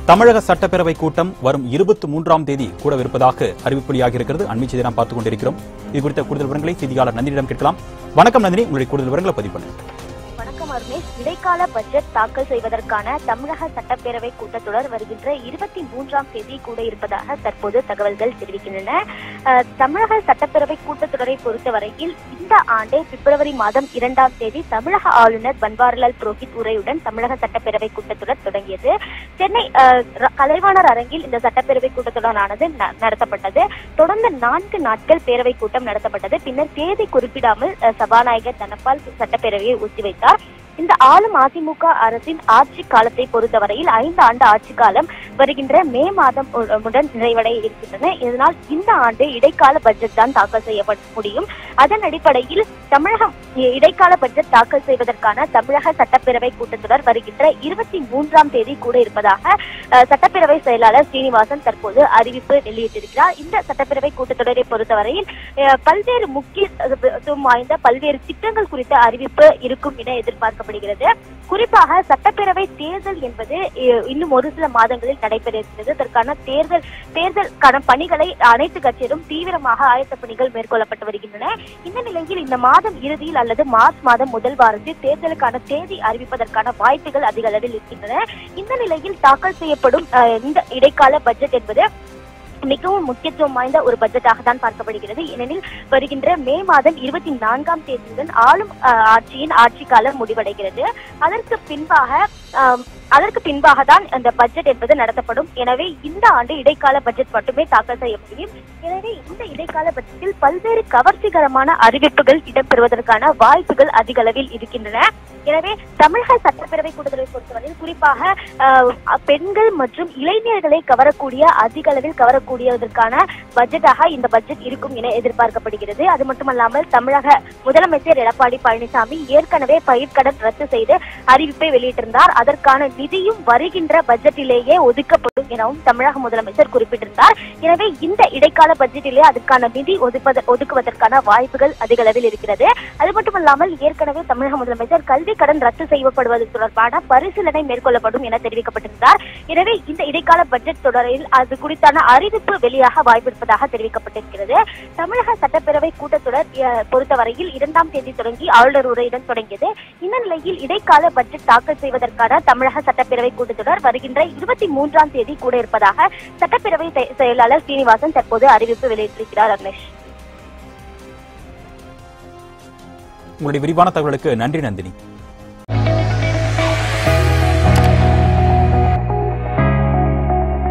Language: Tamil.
தமிழக சட்டப்பேரவை கூட்டம் வரும் இருபத்தி மூன்றாம் தேதி கூடவிருப்பதாக அறிவிப்பு வெளியாகியிருக்கிறது அண்மை செய்தி நாம் பார்த்துக் கொண்டிருக்கிறோம் இது குறித்த கூடுதல் விவரங்களை செய்தியாளர் நந்தினியிடம் கேட்கலாம் வணக்கம் நந்தினி உங்களுடைய கூடுதல் விவரங்களை பதிவு பண்ணுங்க வணக்கம் அருணேஷ் இடைக்கால பட்ஜெட் தாக்கல் செய்வதற்கான தமிழக சட்டப்பேரவை கூட்டத்தொடர் வருகின்ற இருபத்தி மூன்றாம் தேதி கூட இருப்பதாக தற்போது தகவல்கள் தெரிவிக்கின்றன அஹ், தமிழக சட்டப்பேரவை கூட்டத்தொடரை பொறுத்தவரையில் இந்த ஆண்டு பிப்ரவரி மாதம் இரண்டாம் தேதி தமிழக ஆளுநர் பன்வாரிலால் புரோஹித் உரையுடன் தமிழக சட்டப்பேரவை கூட்டத்தொடர் தொடங்கியது சென்னை அஹ், ர- கலைவாணர் அரங்கில் இந்த சட்டப்பேரவை கூட்டத்தொடரானது ந- நடத்தப்பட்டது தொடர்ந்து நான்கு நாட்கள் பேரவை கூட்டம் நடத்தப்பட்டது பின்னர் தேதி குறிப்பிடாமல் அஹ், சபாநாயகர் தனபால் சட்டப்பேரவையை ஒத்திவைத்தார் இந்த ஆளும் அதிமுக அரசின் ஆட்சி காலத்தை பொறுத்தவரையில் ஐந்து ஆண்டு ஆட்சி காலம் வருகின்ற மே மாதம் உ- உடன் நிறைவடைய இருக்கின்றன இதனால் இந்த ஆண்டு இடைக்கால பட்ஜெட் தான் தாக்கல் செய்யப்பட முடியும் அதன் அடிப்படையில் தமிழகம் இ- இடைக்கால பட்ஜெட் தாக்கல் செய்வதற்கான தமிழக சட்டப்பேரவை கூட்டத்தொடர் வருகின்ற இருபத்தி மூன்றாம் தேதி கூட இருப்பதாக அஹ், சட்டப்பேரவை செயலாளர் சீனிவாசன் தற்போது அறிவிப்பு வெளியிட்டிருக்கிறார் இந்த சட்டப்பேரவை கூட்டத்தொடரை பொறுத்தவரையில் அஹ், பல்வேறு முக்கியத்துவம் வாய்ந்த பல்வேறு திட்டங்கள் குறித்த அறிவிப்பு இருக்கும் என எதிர்பார்க்கப்படுகிறது குறிப்பாக சட்டப்பேரவை தேர்தல் என்பது அஹ், இன்னும் ஒரு சில மாதங்களில் நடைபெற இருக்கிறது அதற்கான தேர்தல் தேர்தலுக்கான பணிகளை அனைத்து கட்சியிலும் தீவிரமாக ஆயத்த பணிகள் மேற்கொள்ளப்பட்டு வருகின்றன இந்த நிலையில் இந்த மாதம் இறுதியில் அல்லது மார்ச் மாதம் முதல் வாரத்தில் தேர்தலுக்கான தேதி அறிவிப்பதற்கான வாய்ப்புகள் அதிக அளவில் இருக்கின்றன இந்த நிலையில் தாக்கல் செய்யப்படும் அஹ், இந்த இடைக்கால பட்ஜெட் என்பது மிகவும் முக்கியத்துவம் வாய்ந்த ஒரு பட்ஜெட்டாக தான் பார்க்கப்படுகிறது ஏனெனில் வருகின்ற மே மாதம் இருபத்தி நான்காம் தேதியுடன் ஆளும் அஹ், ஆட்சியின் ஆட்சி காலம் முடிவடைகிறது அதற்கு பின்பாக ஆம், அதற்கு பின்பாக தான் அந்த பட்ஜெட் என்பது நடத்தப்படும் எனவே இந்த ஆண்டு இடைக்கால பட்ஜெட் மட்டுமே தாக்கல் செய்ய முடியும் எனவே இந்த இடைக்கால பட்ஜெட்டில் பல்வேறு கவர்ச்சிகரமான அறிவிப்புகள் இடம்பெறுவதற்கான வாய்ப்புகள் அதிக அளவில் இருக்கின்றன எனவே தமிழக சட்டப்பேரவை கூட்டத்தொடரை பொறுத்தவரையில் குறிப்பாக ஆஹ், பெண்கள் மற்றும் இளைஞர்களை கவரக்கூடிய அதிக அளவில் கவரக்கூடியதற்கான பட்ஜெட்டாக இந்த பட்ஜெட் இருக்கும் என எதிர்பார்க்கப்படுகிறது அது மட்டுமல்லாமல் தமிழக முதலமைச்சர் எடப்பாடி பழனிசாமி ஏற்கனவே பயிர்க்கடன் ரத்து செய்து அறிவிப்பை வெளியிட்டிருந்தார் அதற்கான நிதியும் வருகின்ற பட்ஜெட்டிலேயே ஒதுக்கப்படும் எனவும் தமிழக முதலமைச்சர் குறிப்பிட்டிருந்தார் எனவே இந்த இடைக்கால பட்ஜெட்டிலே அதுக்கான நிதி ஒதுப்பத ஒதுக்குவதற்கான வாய்ப்புகள் அதிக அளவில் இருக்கிறது அது மட்டுமல்லாமல் ஏற்கனவே தமிழக முதலமைச்சர் கல்வி கடன் ரத்து செய்யப்படுவது தொடர்பான பரிசீலனை மேற்கொள்ளப்படும் என தெரிவிக்கப்பட்டிருந்தார் எனவே இந்த இடைக்கால பட்ஜெட் தொடரில் அது குறித்தான அறிவிப்பு வெளியாக வாய்ப்பிருப்பதாக தெரிவிக்கப்பட்டிருக்கிறது தமிழக சட்டப்பேரவை கூட்டத்தொடர் அஹ், பொறுத்தவரையில் இரண்டாம் தேதி தொடங்கி ஆளுநர் உரையுடன் தொடங்கியது இந்த நிலையில் இடைக்கால பட்ஜெட் தாக்கல் செய்வதற்கான தமிழக சட்டப்பேரவை கூட்டத்தொடர் வருகின்ற இருபத்தி மூன்றாம் தேதி கூட இருப்பதாக சட்டப்பேரவை செ- செயலாளர் சீனிவாசன் தற்போது அறிவிப்பு வெளியிட்டிருக்கிறார் அக்னேஷ் உங்களுடைய விரிவான தகவலுக்கு நன்றி நந்தினி